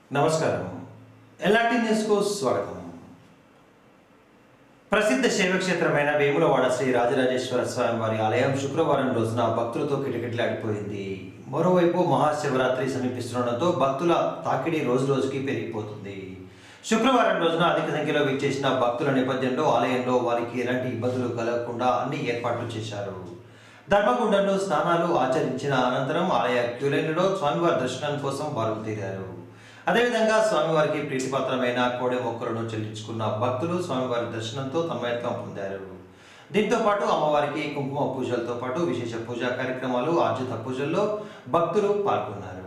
నమస్కారం ఎల్ఆర్టీ న్యూస్కు స్వాగతం ప్రసిద్ధ శైవక్షేత్రమైన వేములవాడ శ్రీ రాజరాజేశ్వర స్వామి వారి ఆలయం శుక్రవారం రోజున భక్తులతో కిటకిటలాడిపోయింది మరోవైపు మహాశివరాత్రి సమీపిస్తుండటంతో భక్తుల తాకిడి రోజు రోజుకి పెరిగిపోతుంది శుక్రవారం రోజున అధిక సంఖ్యలో విచ్చేసిన భక్తుల నేపథ్యంలో ఆలయంలో వారికి ఎలాంటి ఇబ్బందులు కలగకుండా అన్ని ఏర్పాట్లు చేశారు ధర్మగుండంలో స్నానాలు ఆచరించిన అనంతరం ఆలయ క్యూలైన్లో స్వామివారి దర్శనం కోసం వారు తీరారు అదేవిధంగా స్వామివారికి ప్రీతిపాత్రమైన కోడె మొక్కలను చెల్లించుకున్న భక్తులు స్వామివారి దర్శనంతో తన్మయత్వం పొందారు దీంతో పాటు అమ్మవారికి కుంకుమ పూజలతో పాటు విశేష పూజా కార్యక్రమాలు ఆర్జిత పూజల్లో భక్తులు పాల్గొన్నారు